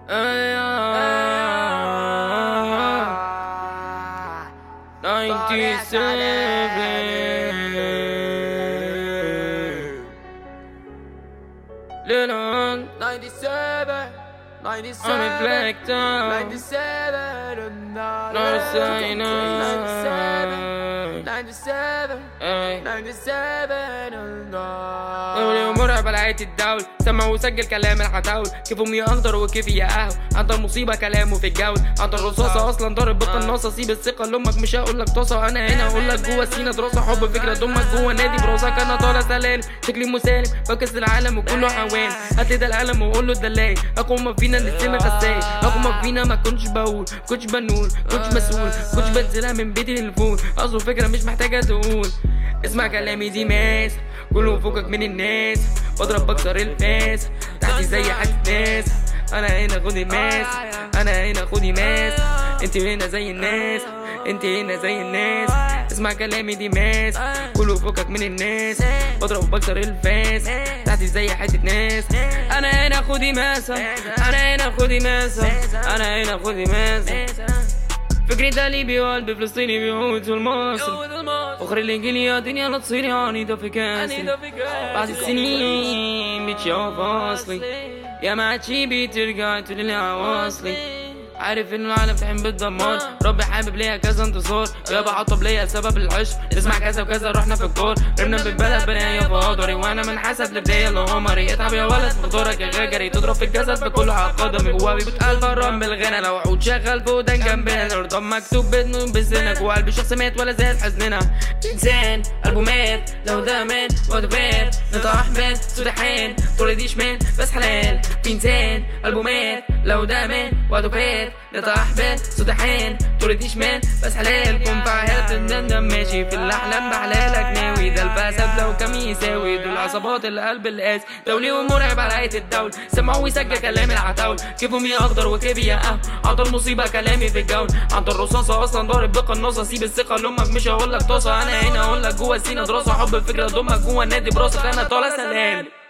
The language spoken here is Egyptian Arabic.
Little 97, 97, I'm in blacked out 97, No sign 97, 97, Ay 97, دولي ومرعب على عية الدول سمع وسجل كلام العتاول كيف امي اخضر وكيف يا قهوة عند المصيبة كلامه في الجول عند الرصاصة اصلا ضارب بالقناصة سيب الثقة لامك مش هقول لك طاسة انا هنا اقول لك جوه سينا دراسة حب فكرة دمك جوه نادي براسك انا طالع سلالم شكلي مسالم بكس العالم وكله عوام هات ده العالم وقول له الدلاي اقوى ما فينا نسينا غساي اقوى ما فينا ما كنتش بقول كنتش بنقول كنتش مسؤول كنتش بنزلها من بيتي للفول اصله فكرة مش محتاجة تقول اسمع كلامي دي ماس كله فوقك من الناس بضرب بكسر الفاس تحتي زي حد ناس انا هنا خدي ماس انا هنا خدي ماس انت هنا زي الناس انت هنا زي الناس اسمع كلامي دي ماس كله فوقك من الناس بضرب بكسر الفاس تحتي زي حتة ناس انا هنا خدي ماسة انا هنا خدي ماسة انا هنا خدي ماسة فكري ده ليبي وقلبي فلسطيني بيموت في المصري اخر الانجيلي يا دنيا لا تصيري عنيدة في كاسي بعد السنين بتشوف اصلي يا ما عادشي بترجع تقولي عواصلي عارف ان العالم تحن بالدمار ربي حابب ليا كذا انتصار يابا عطب ليا سبب العشق نسمع كذا وكذا رحنا في الكور ربنا بالبلد بنايا في قدري وانا من حسب لبداية لعمري اتعب يا ولد مقدارك يا غجري تضرب في الجسد بكله على قدمي جوابي بتقال فرام بالغنى لو عود شغال في ودان جنبنا الارض مكتوب بدمه بسنك وقلبي شخص مات ولا زال حزننا انسان قلبه مات لو ده مات وده بات نطق احمد صوت حان طول دي شمال بس حلال في انسان قلبه مات لو ده مات وده بات نطق احمد صوت حان طول دي شمال بس حلال كن فعال تندم ماشي في الاحلام بحلالك ناوي ده الفساد لو كم يساوي دول عصابات القلب القاسي دولي ومرعب على آية الدول سمعوا ويسجل كلام العتاول كيف امي اخضر وكيف يا قهوة عند المصيبة كلامي في الجول عند الرصاصة اصلا ضارب بقناصة سيب الثقة لامك مش هقول لك طاسة انا هنا اقول لك جوه سينا دراسة حب الفكرة ضمك جوه النادي براسك انا طالع سلام